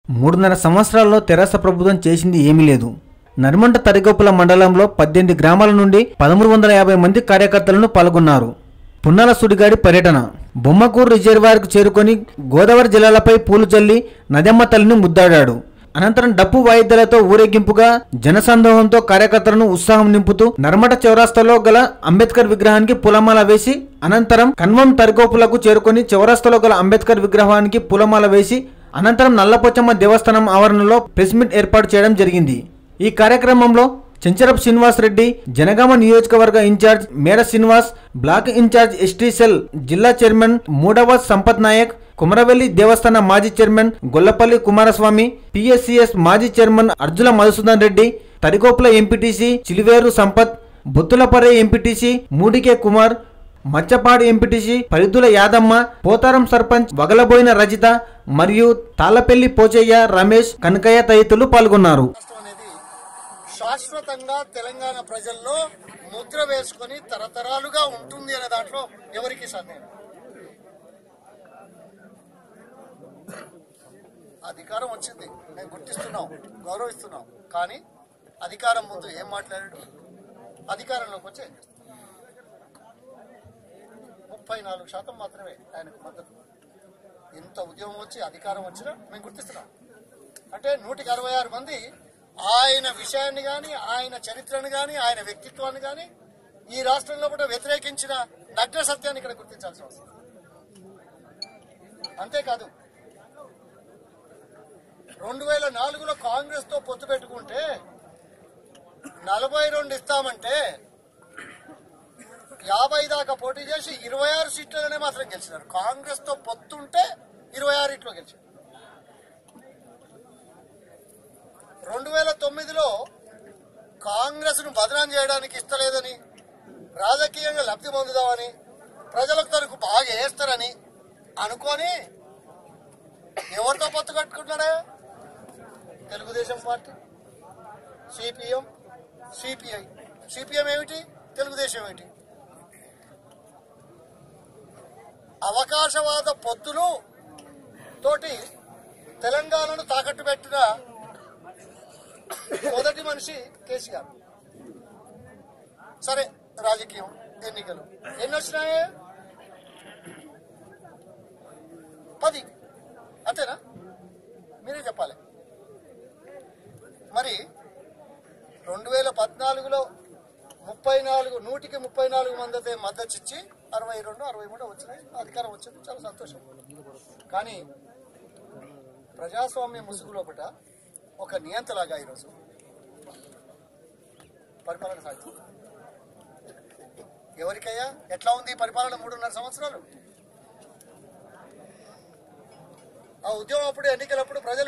మూడున్నర సంవత్సరాల్లో తెరాస ప్రభుత్వం చేసింది ఏమీ లేదు నర్మంట తరిగొప్పుల మండలంలో పద్దెనిమిది గ్రామాల నుండి పదమూడు వందల యాభై మంది కార్యకర్తలను పాల్గొన్నారు పున్నాల సుడిగాడి పర్యటన బొమ్మకూరు రిజర్వాయర్కు చేరుకొని గోదావరి జిల్లాలపై పూలు చల్లి నదెమ్మ తల్లిని ముద్దాడాడు అనంతరం డప్పు వాయిద్యాలతో ఊరేగింపుగా జనసందోహంతో కార్యకర్తలను ఉత్సాహం నింపుతూ నర్మట చౌరాస్తాలో గల అంబేద్కర్ విగ్రహానికి పూలమాల వేసి అనంతరం కన్వం తరిగోపులకు చేరుకొని చౌరాస్తాలో గల అంబేద్కర్ విగ్రహానికి పూలమాల వేసి అనంతరం నల్లపోచమ్మ దేవస్థానం ఆవరణలో ప్రెస్ మీట్ ఏర్పాటు చేయడం జరిగింది ఈ కార్యక్రమంలో చెంచరపు శ్రీనివాస్ రెడ్డి జనగామ నియోజకవర్గ incharge Mera Srinivas block incharge ST cell జిల్లా చైర్మన్ మూడవ సంపత్ నాయక్ కుమరవెల్లి దేవస్థాన మాజీ చైర్మన్ గొల్లపల్లి కుమారస్వామి పిఎస్సిఎస్ మాజీ chairman Arjula Madhusudan Reddy Tarikopula MPTC Chiliveru Sampath Bottulaparre MPTC Mudike Kumar Machapadu MPTC Paridhula Yadamma Potharam sarpanch Vagalaboina Rajitha మరియు తాళపల్లి పోచయ్య రమేష్ కనకయ్య తదితరులు పాల్గొన్నారు రాష్ట్రం అనేది శాశ్వతంగా తెలంగాణ ప్రజల్లో ముద్ర వేసుకొని తరతరాలుగా ఉంటుంది అనే దాంట్లో ఎవరికి సందేహం అధికారం వచ్చింది మేము గుర్తిస్తున్నాం గౌరవిస్తున్నాం కానీ అధికారం ముందు ఏం మాట్లాడాడు అధికారంలోకి వచ్చే ముప్పై నాలుగు శాతం మాత్రమే ఆయనకు మద్దతు ఇంత ఉద్యమం వచ్చి అధికారం వచ్చినా మేము గుర్తిస్తున్నాం అంటే నూటికి అరవై ఆరు మంది ఆయన విషయాన్ని కానీ ఆయన చరిత్రను కానీ ఆయన వ్యక్తిత్వాన్ని కానీ ఈ రాష్ట్రంలో కూడా వ్యతిరేకించిన నగ్న సత్యాన్ని ఇక్కడ గుర్తించాల్సిన అవసరం అంతేకాదు రెండు వేల నాలుగులో కాంగ్రెస్ తో పొత్తు పెట్టుకుంటే నలభై రెండు ఇస్తామంటే యాభై దాకా పోటీ చేసి ఇరవై ఆరు సీట్లలోనే మాత్రం గెలిచినారు కాంగ్రెస్ తో పొత్తుంటే ఇరవై ఆరు ఇట్లో గెలిచారు రెండు వేల తొమ్మిదిలో కాంగ్రెస్ ను బదనాం చేయడానికి ఇస్తలేదని రాజకీయంగా లబ్ధి పొందుదామని ప్రజలకు తనకు బాగా వేస్తారని అనుకొని ఎవరితో పొత్తు కట్టుకుంటున్నాడే Telugu Desam party CPM CPI CPM ఏమిటి తెలుగుదేశం ఏమిటి అవకాశవాద పొత్తులు తోటి తెలంగాణను తాకట్టు పెట్టిన మొదటి మనిషి కేసీఆర్ సరే రాజకీయం ఎన్నికలు ఎన్ని వచ్చినాయి పది అంతేనా మీరే చెప్పాలి మరి రెండు వేల పద్నాలుగులో ముప్పై నాలుగు నూటికి ముప్పై నాలుగు మంది మద్దతు ఇచ్చి అరవై రెండు అరవై మూడు వచ్చినాయి అధికారం వచ్చింది చాలా సంతోషం కానీ ప్రజాస్వామ్య ముసుగు లోపట ఒక నియంతలాగా ఈరోజు పరిపాలన సాగుతుంది ఎవరికయ్యా ఎట్లా ఉంది ఈ పరిపాలన మూడున్నర సంవత్సరాలు ఆ ఉద్యమం అప్పుడు ఎన్నికలప్పుడు ప్రజలు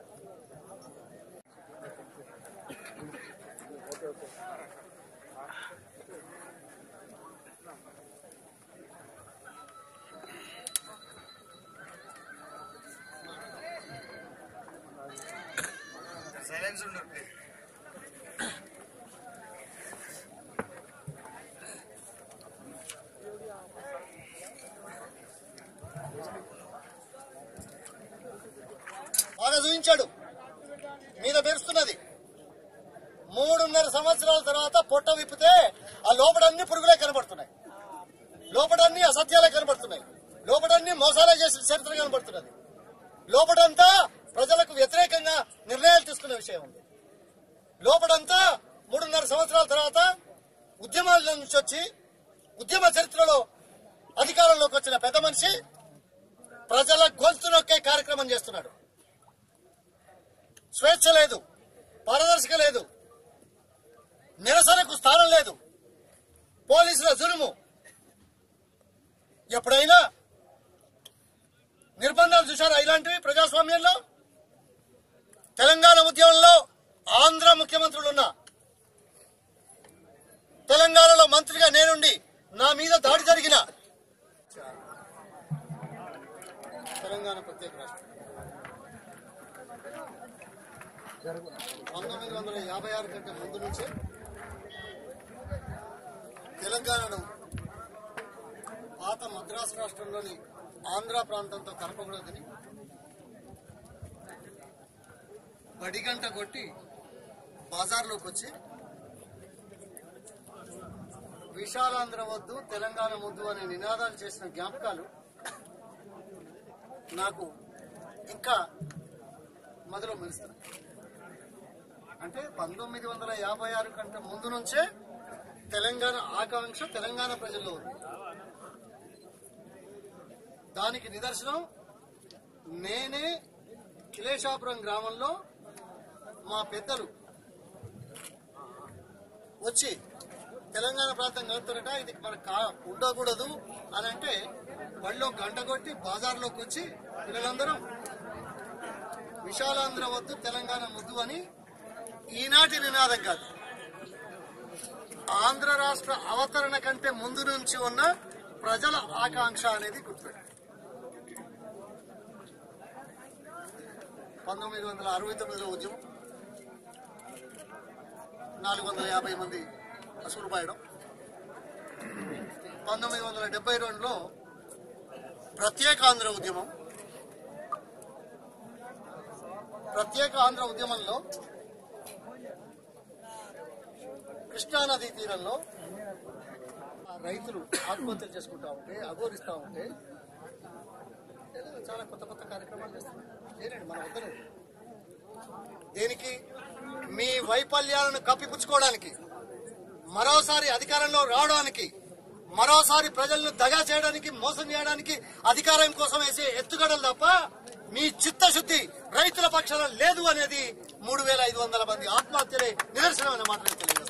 బాగా చూపించాడు మీద మెరుస్తున్నది మూడున్నర సంవత్సరాల తర్వాత పొట్ట విప్పితే ఆ లోపడన్ని పురుగులే కనబడుతున్నాయి లోపడన్ని అసత్యాలే కనబడుతున్నాయి లోపడన్ని మోసాలే చేసిన చరిత్ర కనబడుతున్నది లోపడంతా ప్రజలకు వ్యతిరేకంగా నిర్ణయాలు తీసుకునే విషయం ఉంది లోపడంతా మూడున్నర సంవత్సరాల తర్వాత ఉద్యమాల నుంచి వచ్చి ఉద్యమ చరిత్రలో అధికారంలోకి వచ్చిన పెద్ద మనిషి ప్రజల గొంతు నొక్కే కార్యక్రమం చేస్తున్నాడు స్వేచ్ఛ లేదు పారదర్శక లేదు నిరసనకు స్థానం లేదు పోలీసుల జులుము ఎప్పుడైనా నిర్బంధాలు చూశారా ఇలాంటివి ప్రజాస్వామ్యంలో తెలంగాణ ఉద్యమంలో ఆంధ్ర ముఖ్యమంత్రులు ఉన్నా తెలంగాణలో మంత్రిగా నేనుండి నా మీద దాడి జరిగిన తెలంగాణ ప్రత్యేక రాష్ట్రం పంతొమ్మిది వందల యాభై ఆరు కంటే ముందు నుంచే తెలంగాణను పాత మద్రాసు రాష్ట్రంలోని ఆంధ్ర ప్రాంతంతో కలపకూడదని బడిగంట కొట్టి బజార్లోకి వచ్చి విశాలాంధ్ర వద్దు తెలంగాణ వద్దు అనే నినాదాలు చేసిన జ్ఞాపకాలు నాకు ఇంకా మొదలు మెలుస్తున్నాయి అంటే పంతొమ్మిది వందల యాభై ఆరు కంటే ముందు నుంచే తెలంగాణ ఆకాంక్ష తెలంగాణ ప్రజల్లో ఉంది దానికి నిదర్శనం నేనే కిలేశాపురం గ్రామంలో మా పెద్దలు వచ్చి తెలంగాణ ప్రాంతం కలుపుతారట ఇది మనకు కా- ఉండకూడదు అని అంటే బళ్ళో గంట కొట్టి బజార్లోకి వచ్చి పిల్లలందరం విశాలాంధ్ర వద్దు తెలంగాణ ముద్దు అని ఈనాటి నినాదం కాదు ఆంధ్ర రాష్ట్ర అవతరణ కంటే ముందు నుంచి ఉన్న ప్రజల ఆకాంక్ష అనేది గుర్తుపెట్టారు పంతొమ్మిది వందల అరవై తొమ్మిదిలో ఉద్యమం నాలుగు వందల యాభై మంది అసలు పాయడం పంతొమ్మిది వందల డెబ్బై రెండులో ప్రత్యేక ఆంధ్ర ఉద్యమం ప్రత్యేక ఆంధ్ర ఉద్యమంలో కృష్ణానదీ తీరంలో ఆ రైతులు ఆత్మహత్యలు చేసుకుంటా ఉంటే అఘోరిస్తా ఉంటే ఏదో చాలా కొత్త కొత్త కార్యక్రమాలు చేస్తున్నారు లేనండి మన వద్దరు దేనికి మీ వైఫల్యాలను కప్పిపుచ్చుకోవడానికి మరోసారి అధికారంలో రావడానికి మరోసారి ప్రజలను దగా చేయడానికి మోసం చేయడానికి అధికారం కోసం వేసే ఎత్తుగడలు తప్ప మీ చిత్తశుద్ధి రైతుల పక్షాన లేదు అనేది మూడు వేల ఐదు వందల మంది ఆత్మహత్యలే నిదర్శనం అనే మాట నేను తెలియజేస్తున్నాను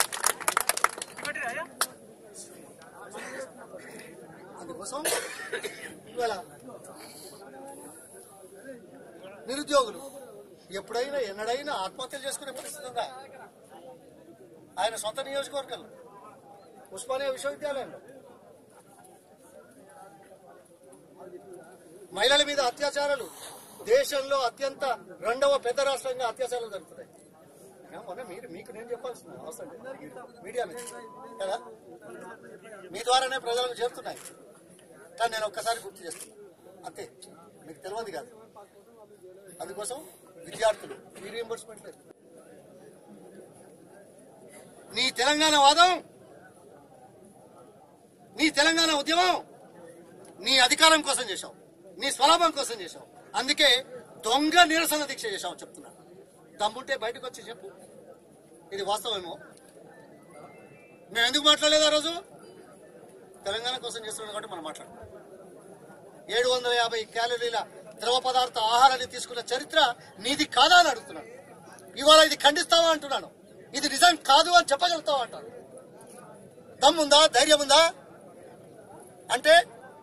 అందుకోసం ఇవాళ నిరుద్యోగులు ఎప్పుడైనా ఎన్నడైనా ఆత్మహత్యలు చేసుకునే పరిస్థితి ఉందా ఆయన సొంత నియోజకవర్గంలో ఉస్మానియా విశ్వవిద్యాలయంలో మహిళల మీద అత్యాచారాలు దేశంలో అత్యంత రెండవ పెద్ద రాష్ట్రంగా అత్యాచారాలు జరుగుతున్నాయి అయినా మొన్న మీరు మీకు నేను చెప్పాల్సిన అవసరం లేదు. మీడియా మీద కదా మీ ద్వారానే ప్రజలకు చేరుతున్నాయి కానీ నేను ఒక్కసారి గుర్తు చేస్తున్నా అంతే మీకు తెలియదు కాదు అందుకోసం విద్యార్థులు ఈ రీఎంబర్స్మెంట్ లేదు నీ తెలంగాణ వాదం నీ తెలంగాణ ఉద్యమం నీ అధికారం కోసం చేశావు నీ స్వలాభం కోసం చేశావు అందుకే దొంగ నిరసన దీక్ష చేశావు చెప్తున్నా దమ్ముంటే బయటకు వచ్చి చెప్పు ఇది వాస్తవమేమో మేము ఎందుకు మాట్లాడలేదు ఆ రోజు తెలంగాణ కోసం చేస్తున్నాం కాబట్టి మనం మాట్లాడు ఏడు వందల యాభై క్యాలరీల ద్రవ పదార్థ ఆహారాన్ని తీసుకున్న చరిత్ర నీది కాదా అని అడుగుతున్నాను ఇవాళ ఇది ఖండిస్తావా అంటున్నాను ఇది నిజం కాదు అని చెప్పగలుగుతావా అంటాను దమ్ముందా ధైర్యం ఉందా అంటే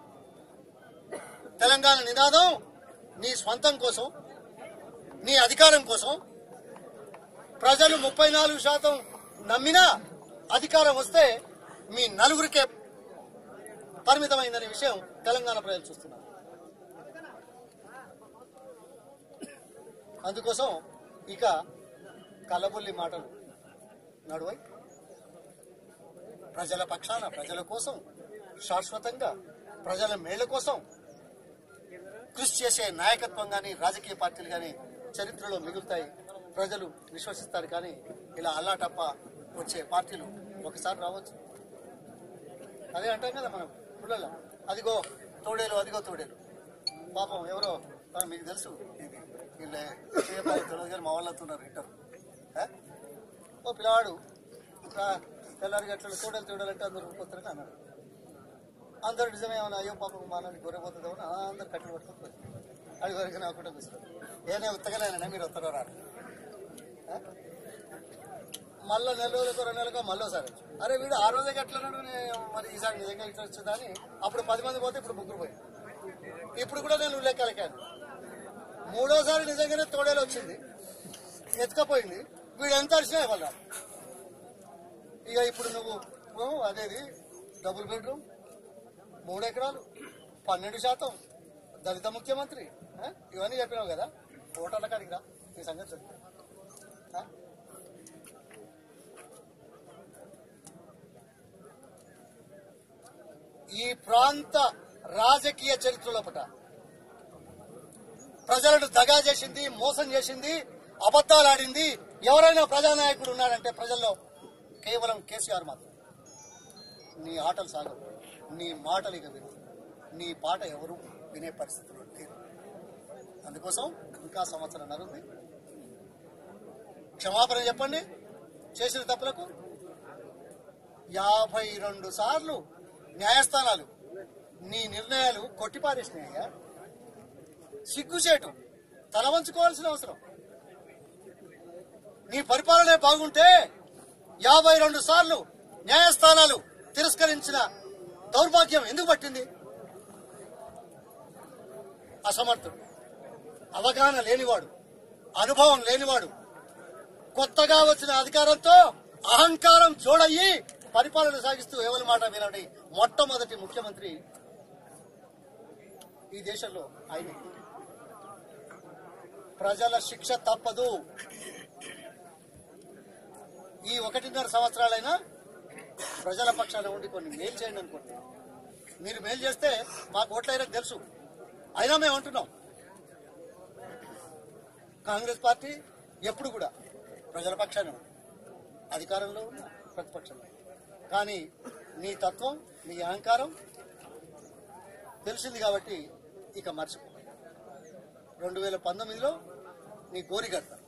తెలంగాణ నినాదం నీ స్వంతం కోసం నీ అధికారం కోసం ప్రజలు ముప్పై నాలుగు శాతం నమ్మినా అధికారం వస్తే మీ నలుగురికే పరిమితమైందనే విషయం తెలంగాణ ప్రజలు చూస్తున్నారు అందుకోసం ఇక కల్లబుల్లి మాటలు నడువై ప్రజల పక్షాన ప్రజల కోసం శాశ్వతంగా ప్రజల మేళ్ల కోసం కృషి చేసే నాయకత్వం కానీ రాజకీయ పార్టీలు కానీ చరిత్రలో మిగులుతాయి ప్రజలు విశ్వసిస్తారు కానీ ఇలా అల్లాటప్ప వచ్చే పార్టీలు ఒకసారి రావచ్చు అదే అంటాం కదా మనం పిల్లల అదిగో తోడేలు అదిగో తోడేలు పాపం ఎవరో ఆ, మీకు తెలుసు ఇది వీళ్ళే చేయపాలి తెలియదు కానీ మా వాళ్ళంతా ఉన్నారు ఇంటర్ ఆ? ఓ పిల్లవాడు ఆ, తెల్లారి గట్ల తోడేలు తోడేలు అంటే అందరూ ఊరుకొస్తారని అన్నాడు అందరు నిజమేమన్నా అయ్యో పాపం మానని గొర్రెపోతుందో అని అందరు కట్టెలు పట్టుకుంటారు అది వరకు నాకు కూడా కూర్చున్నారు ఏనే ఉత్తగలేనా మీరు వస్తారో రాడు ఆ? మళ్ళా నెల రోజులకు రెండు నెలలకు మళ్ళీ ఒకసారి అరే వీడు ఆ రోజే కట్టలేనాడు మరి ఈసారి నిజంగా ఇట్లా వచ్చిందా అని అప్పుడు పది మంది పోతే ఇప్పుడు ముగ్గురు పోయి ఇప్పుడు కూడా నేను లెక్కలకాను మూడోసారి నిజంగానే తోడేలు వచ్చింది ఎత్తుకపోయింది వీడు ఎంత అరిచినా ఇవ్వాలి ఇక ఇప్పుడు నువ్వు ఓ, అదేది డబుల్ బెడ్రూమ్ మూడు ఎకరాలు పన్నెండు శాతం దళిత ముఖ్యమంత్రి ఆ? ఇవన్నీ చెప్పినావు కదా ఓటర్ల కాడికి రా ఈ సంగతి చెప్పు. ఆ? ఈ ప్రాంత రాజకీయ చరిత్రలో పట ప్రజలను దగా చేసింది మోసం చేసింది అబద్ధాలు ఆడింది ఎవరైనా ప్రజానాయకుడు ఉన్నాడంటే ప్రజల్లో కేవలం కేసీఆర్ మాత్రం నీ ఆటలు సాగవు నీ మాటలు ఇక విను నీ పాట ఎవరు వినే పరిస్థితిలో లేరు అందుకోసం ఇంకా సంవత్సరం నరుంది క్షమాపణ చెప్పండి చేసిన తప్పులకు యాభై రెండు సార్లు న్యాయస్థానాలు నీ నిర్ణయాలు కొట్టిపారేసినాయ్యా సిగ్గుచేటు తల వంచుకోవాల్సిన అవసరం నీ పరిపాలనే బాగుంటే యాభై రెండు సార్లు న్యాయస్థానాలు తిరస్కరించిన దౌర్భాగ్యం ఎందుకు పట్టింది అసమర్థుడు అవగాహన లేనివాడు అనుభవం లేనివాడు కొత్తగా వచ్చిన అధికారంతో అహంకారం జోడయ్యి పరిపాలన సాగిస్తూ ఎవరి మాట వినండి మొట్టమొదటి ముఖ్యమంత్రి ఈ దేశంలో ఆయన ప్రజల శిక్ష తప్పదు ఈ ఒకటిన్నర సంవత్సరాలైనా ప్రజల పక్షాన ఉండి కొన్ని మేలు చేయండి అనుకోండి మీరు మేలు చేస్తే మాకు ఓట్లైనా తెలుసు అయినా మేము అంటున్నాం కాంగ్రెస్ పార్టీ ఎప్పుడు కూడా ప్రజల పక్షాన ఉంది. అధికారంలో ఉన్న ప్రతిపక్షంలో కానీ నీ తత్వం నీ అహంకారం తెలిసింది కాబట్టి ఇక మర్చిపో రెండు వేల పంతొమ్మిదిలో నీ గోరిగట్ట